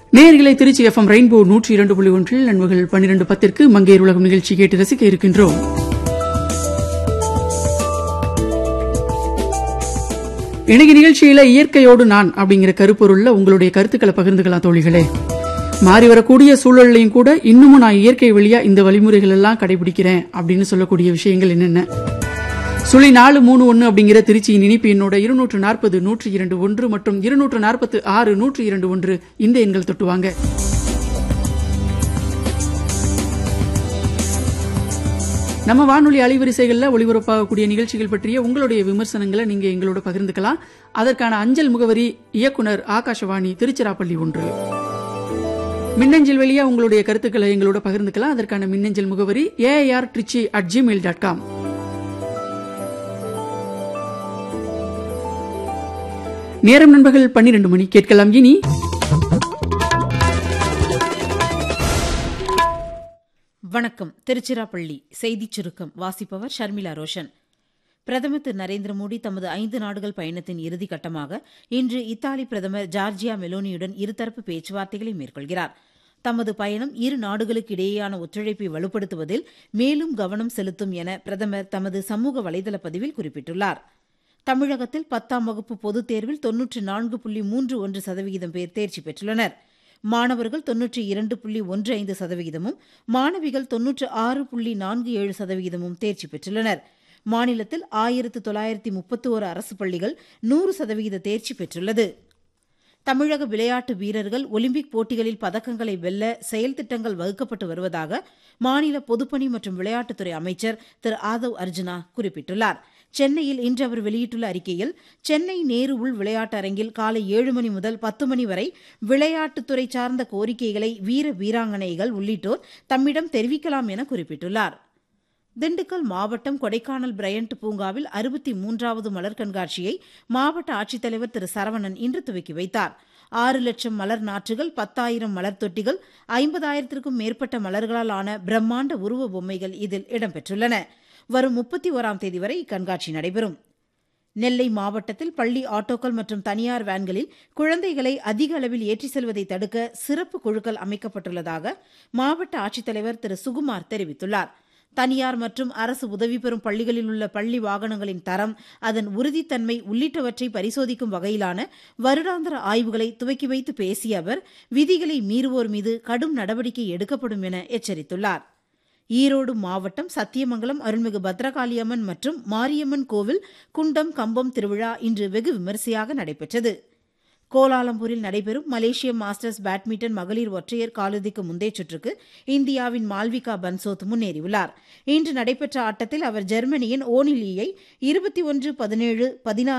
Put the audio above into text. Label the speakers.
Speaker 1: நேயர்களை Trichy FM rainbow நூற்றி இரண்டு புள்ளி ஒன்றில் நண்பர்கள் பன்னிரண்டு பத்திற்கு மங்கையர் உலகம் நிகழ்ச்சி கேட்டு ரசிக்க இருக்கின்றோம் இன்னைக்கு நிகழ்ச்சியில இயற்கையோடு நான் அப்படிங்கிற கருப்பொருள்ல உங்களுடைய கருத்துக்களை பகிர்ந்துக்கலாம் தோழிகளே மாறி வரக்கூடிய சூழல்லையும் கூட இன்னமும் நான் இயற்கை வழியா இந்த வழிமுறைகள் எல்லாம் கடைபிடிக்கிறேன் அப்படின்னு சொல்லக்கூடிய விஷயங்கள் என்னென்ன சுழி நாலு மூணு ஒன்று அப்படிங்கிற திருச்சியின் இனிப்பு எண்ணோட இருநூற்று நாற்பது நூற்றி இரண்டு ஒன்று மற்றும் இருநூற்று நாற்பத்து ஆறு நூற்றி இரண்டு ஒன்று இந்த எண்கள் தொட்டுவாங்க நம்ம வானொலி அலைவரிசைகளில் ஒளிபரப்பாகக்கூடிய நிகழ்ச்சிகள் பற்றிய உங்களுடைய விமர்சனங்களை நீங்க எங்களோட பகிர்ந்துக்கலாம் அதற்கான அஞ்சல் முகவரி இயக்குனர் ஆகாஷவாணி திருச்சிராப்பள்ளி ஒன்று மின்னஞ்சல் வழியா உங்களுடைய கருத்துக்களை எங்களோட பகிர்ந்துக்கலாம் அதற்கான மின்னஞ்சல் முகவரி AR Trichy at Gmail dot com நேரம் நண்பர்கள் பன்னிரண்டு மணி கேட்கலாம் இனி
Speaker 2: வணக்கம் திருச்சிராப்பள்ளி செய்திச் சுருக்கம் வாசிப்பவர் ஷர்மிளா ரோஷன் பிரதமர் திரு நரேந்திர மோடி தமது ஐந்து நாடுகள் பயணத்தின் இறுதிக் கட்டமாக இன்று இத்தாலி பிரதமர் ஜார்ஜியா மெலோனியுடன் இருதரப்பு பேச்சுவார்த்தைகளை மேற்கொள்கிறார் தமது பயணம் இரு நாடுகளுக்கு இடையேயான ஒத்துழைப்பை வலுப்படுத்துவதில் மேலும் கவனம் செலுத்தும் என பிரதமர் தமது சமூக வலைதள பதிவில் குறிப்பிட்டுள்ளார் தமிழகத்தில் பத்தாம் வகுப்பு பொதுத் தேர்வில் தொன்னூற்று நான்கு புள்ளி மூன்று ஒன்று சதவிகிதம் பேர் தேர்ச்சி பெற்றுள்ளனர் மாணவர்கள் தொன்னூற்றி இரண்டு புள்ளி ஒன்று ஐந்து சதவிகிதமும் மாணவிகள் தொன்னூற்று ஆறு புள்ளி நான்கு ஏழு சதவிகிதமும் தேர்ச்சி பெற்றுள்ளனர் மாநிலத்தில் ஆயிரத்து தொள்ளாயிரத்தி முப்பத்தி ஓரு அரசு பள்ளிகள் நூறு சதவிகித தேர்ச்சி பெற்றுள்ளது தமிழக விளையாட்டு வீரர்கள் ஒலிம்பிக் போட்டிகளில் பதக்கங்களை வெல்ல செயல் திட்டங்கள் வகுக்கப்பட்டு வருவதாக மாநில பொதுப்பணி மற்றும் விளையாட்டுத்துறை அமைச்சர் திரு ஆதவ் அர்ஜுனா குறிப்பிட்டுள்ளார் சென்னையில் இன்று அவர் வெளியிட்டுள்ள அறிக்கையில் சென்னை நேரு உள் விளையாட்டரங்கில் காலை ஏழு மணி முதல் பத்து மணி வரை விளையாட்டுத்துறை சார்ந்த கோரிக்கைகளை வீர வீராங்கனைகள் உள்ளிட்டோர் தம்மிடம் தெரிவிக்கலாம் என குறிப்பிட்டுள்ளார் திண்டுக்கல் மாவட்டம் கொடைக்கானல் பிரையண்ட் பூங்காவில் அறுபத்தி மூன்றாவது மலர் கண்காட்சியை மாவட்ட ஆட்சித்தலைவர் திரு சரவணன் இன்று துவக்கி வைத்தார் ஆறு லட்சம் மலர் நாற்றுகள் பத்தாயிரம் மலர் தொட்டிகள் ஐம்பதாயிரத்திற்கும் மேற்பட்ட மலர்களால் ஆன பிரம்மாண்ட உருவ பொம்மைகள் இதில் இடம்பெற்றுள்ளன வரும் முப்பத்தி ஓராம் தேதி வரை இக்கண்காட்சி நடைபெறும் நெல்லை மாவட்டத்தில் பள்ளி ஆட்டோக்கள் மற்றும் தனியார் வேன்களில் குழந்தைகளை அதிக அளவில் ஏற்றிச் செல்வதை தடுக்க சிறப்பு குழுக்கள் அமைக்கப்பட்டுள்ளதாக மாவட்ட ஆட்சித்தலைவர் திரு சுகுமார் தெரிவித்துள்ளார் தனியார் மற்றும் அரசு உதவி பெறும் பள்ளிகளில் உள்ள பள்ளி வாகனங்களின் தரம் அதன் உறுதித்தன்மை உள்ளிட்டவற்றை பரிசோதிக்கும் வகையிலான வருடாந்திர ஆய்வுகளை துவக்கி வைத்து பேசிய அவர் விதிகளை மீறுவோர் மீது கடும் நடவடிக்கை எடுக்கப்படும் என எச்சரித்துள்ளார் ஈரோடு மாவட்டம் சத்தியமங்கலம் அருள்மிகு பத்ரகாளியம்மன் மற்றும் மாரியம்மன் கோவில் குண்டம் கம்பம் திருவிழா இன்று வெகு விமரிசையாக நடைபெற்றது கோலாலம்பூரில் நடைபெறும் மலேசிய மாஸ்டர்ஸ் பேட்மிண்டன் மகளிர் ஒற்றையர் காலிறுதிக்கு முந்தைய சுற்றுக்கு இந்தியாவின் மால்விகா பன்சோத் முன்னேறியுள்ளார் இன்று நடைபெற்ற ஆட்டத்தில் அவர் ஜெர்மனியின் ஓனிலியை இருபத்தி ஒன்று பதினேழு பதினாறு